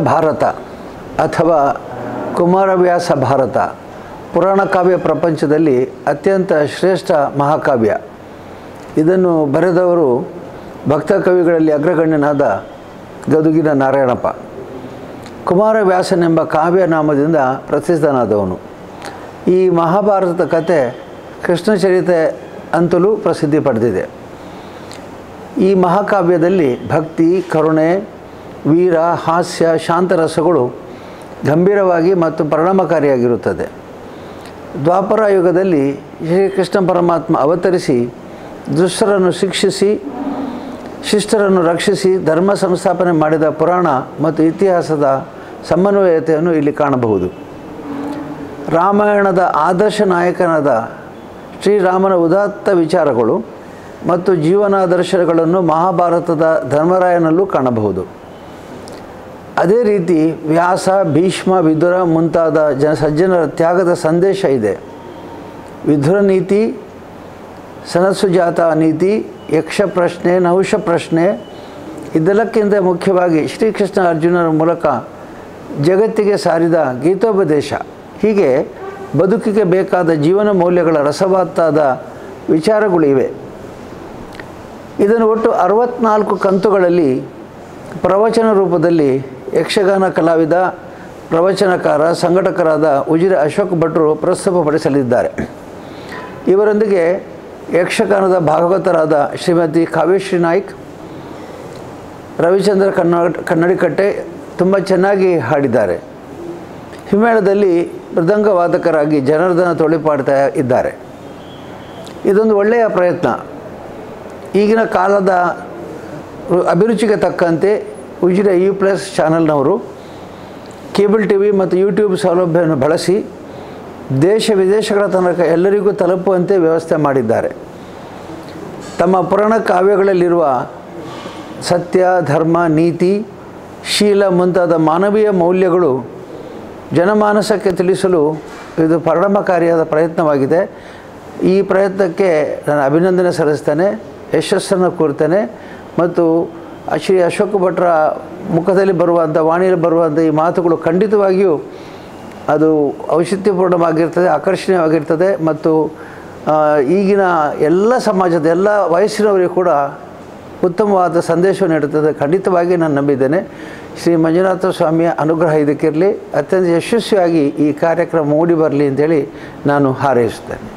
ಭಾರತ ಅಥವಾ ಕುಮಾರವ್ಯಾಸ ಭಾರತ ಪುರಾಣ ಕಾವ್ಯ ಪ್ರಪಂಚದಲ್ಲಿ ಅತ್ಯಂತ ಶ್ರೇಷ್ಠ ಮಹಾಕಾವ್ಯ ಇದನ್ನು ಬರೆದವರು ಭಕ್ತ ಕವಿಗಳಲ್ಲಿ ಅಗ್ರಗಣ್ಯನಾದ ಗದುಗಿನ ನಾರಾಯಣಪ್ಪ ಕುಮಾರವ್ಯಾಸನೆಂಬ ಕಾವ್ಯ ನಾಮದಿಂದ ಪ್ರಸಿದ್ಧನಾದವನು ಈ ಮಹಾಭಾರತದ ಕತೆ ಕೃಷ್ಣಚರಿತೆ ಅಂತಲೂ ಪ್ರಸಿದ್ಧಿ ಪಡೆದಿದೆ ಈ ಮಹಾಕಾವ್ಯದಲ್ಲಿ ಭಕ್ತಿ ಕರುಣೆ ವೀರ ಹಾಸ್ಯ ಶಾಂತರಸಗಳು ಗಂಭೀರವಾಗಿ ಮತ್ತು ಪರಿಣಾಮಕಾರಿಯಾಗಿರುತ್ತದೆ ದ್ವಾಪರ ಯುಗದಲ್ಲಿ ಶ್ರೀಕೃಷ್ಣ ಪರಮಾತ್ಮ ಅವತರಿಸಿ ದುಷ್ಟರನ್ನು ಶಿಕ್ಷಿಸಿ ಶಿಷ್ಟರನ್ನು ರಕ್ಷಿಸಿ ಧರ್ಮ ಸಂಸ್ಥಾಪನೆ ಮಾಡಿದ ಪುರಾಣ ಮತ್ತು ಇತಿಹಾಸದ ಸಮನ್ವಯತೆಯನ್ನು ಇಲ್ಲಿ ಕಾಣಬಹುದು ರಾಮಾಯಣದ ಆದರ್ಶ ನಾಯಕನಾದ ಶ್ರೀರಾಮನ ಉದಾತ್ತ ವಿಚಾರಗಳು ಮತ್ತು ಜೀವನಾದರ್ಶಗಳನ್ನು ಮಹಾಭಾರತದ ಧರ್ಮರಾಯನಲ್ಲೂ ಕಾಣಬಹುದು ಅದೇ ರೀತಿ ವ್ಯಾಸ ಭೀಷ್ಮ ವಿದುರ ಮುಂತಾದ ಜನ ಸಜ್ಜನರ ತ್ಯಾಗದ ಸಂದೇಶ ಇದೆ ವಿಧುರ ನೀತಿ ಸನಸುಜಾತ ನೀತಿ ಯಕ್ಷ ಪ್ರಶ್ನೆ ನಹುಷ ಪ್ರಶ್ನೆ ಇದೆಲ್ಲಕ್ಕಿಂತ ಮುಖ್ಯವಾಗಿ ಶ್ರೀಕೃಷ್ಣ ಅರ್ಜುನರ ಮೂಲಕ ಜಗತ್ತಿಗೆ ಸಾರಿದ ಗೀತೋಪದೇಶ ಹೀಗೆ ಬದುಕಿಗೆ ಬೇಕಾದ ಜೀವನ ಮೌಲ್ಯಗಳ ರಸವತ್ತಾದ ವಿಚಾರಗಳು ಇವೆ ಇದನ್ನು ಒಟ್ಟು ಅರವತ್ನಾಲ್ಕು ಕಂತುಗಳಲ್ಲಿ ಪ್ರವಚನ ರೂಪದಲ್ಲಿ ಯಕ್ಷಗಾನ ಕಲಾವಿದ ಪ್ರವಚನಕಾರ ಸಂಘಟಕರಾದ ಉಜಿರೆ ಅಶೋಕ್ ಭಟ್ರು ಪ್ರಸ್ತುತಪಡಿಸಲಿದ್ದಾರೆ ಇವರೊಂದಿಗೆ ಯಕ್ಷಗಾನದ ಭಾಗವತರಾದ ಶ್ರೀಮತಿ ಕಾವ್ಯಶ್ರೀ ನಾಯ್ಕ್ ರವಿಚಂದ್ರ ಕನ್ನಡ ಕನ್ನಡಿಕಟ್ಟೆ ತುಂಬ ಚೆನ್ನಾಗಿ ಹಾಡಿದ್ದಾರೆ ಹಿಮ್ಮೇಳದಲ್ಲಿ ಮೃದಂಗ ವಾದಕರಾಗಿ ಜನಾರ್ದನ ತೊಳಿಪಾಡ್ತಾ ಇದ್ದಾರೆ ಇದೊಂದು ಒಳ್ಳೆಯ ಪ್ರಯತ್ನ ಈಗಿನ ಕಾಲದ ಅಭಿರುಚಿಗೆ ತಕ್ಕಂತೆ ಉಜಿರೆ ಯು ಪ್ಲಸ್ ಚಾನಲ್ನವರು ಕೇಬಲ್ ಟಿ ವಿ ಮತ್ತು ಯೂಟ್ಯೂಬ್ ಸೌಲಭ್ಯವನ್ನು ಬಳಸಿ ದೇಶ ವಿದೇಶಗಳ ತನಕ ಎಲ್ಲರಿಗೂ ತಲುಪುವಂತೆ ವ್ಯವಸ್ಥೆ ಮಾಡಿದ್ದಾರೆ ತಮ್ಮ ಪುರಾಣ ಕಾವ್ಯಗಳಲ್ಲಿರುವ ಸತ್ಯ ಧರ್ಮ ನೀತಿ ಶೀಲ ಮುಂತಾದ ಮಾನವೀಯ ಮೌಲ್ಯಗಳು ಜನಮಾನಸಕ್ಕೆ ತಿಳಿಸಲು ಇದು ಪರಿಣಾಮಕಾರಿಯಾದ ಪ್ರಯತ್ನವಾಗಿದೆ ಈ ಪ್ರಯತ್ನಕ್ಕೆ ನಾನು ಅಭಿನಂದನೆ ಸಲ್ಲಿಸ್ತೇನೆ ಯಶಸ್ಸನ್ನು ಕೋರ್ತೇನೆ ಮತ್ತು ಶ್ರೀ ಅಶೋಕ್ ಭಟ್ರ ಮುಖದಲ್ಲಿ ಬರುವಂಥ ವಾಣಿಯಲ್ಲಿ ಬರುವಂಥ ಈ ಮಾತುಗಳು ಖಂಡಿತವಾಗಿಯೂ ಅದು ಔಷಧಿಪೂರ್ಣವಾಗಿರ್ತದೆ ಆಕರ್ಷಣೀಯವಾಗಿರ್ತದೆ ಮತ್ತು ಆ, ಈಗಿನ ಎಲ್ಲ ಸಮಾಜದ ಎಲ್ಲ ವಯಸ್ಸಿನವರಿಗೂ ಕೂಡ ಉತ್ತಮವಾದ ಸಂದೇಶವನ್ನು ನೀಡುತ್ತದೆ ಖಂಡಿತವಾಗಿ ನಾನು ನಂಬಿದ್ದೇನೆ ಶ್ರೀ ಮಂಜುನಾಥ ಸ್ವಾಮಿಯ ಅನುಗ್ರಹ ಇದಕ್ಕಿರಲಿ ಅತ್ಯಂತ ಯಶಸ್ವಿಯಾಗಿ ಈ ಕಾರ್ಯಕ್ರಮ ಮೂಡಿ ಬರಲಿ ಅಂತೇಳಿ ನಾನು ಹಾರೈಸುತ್ತೇನೆ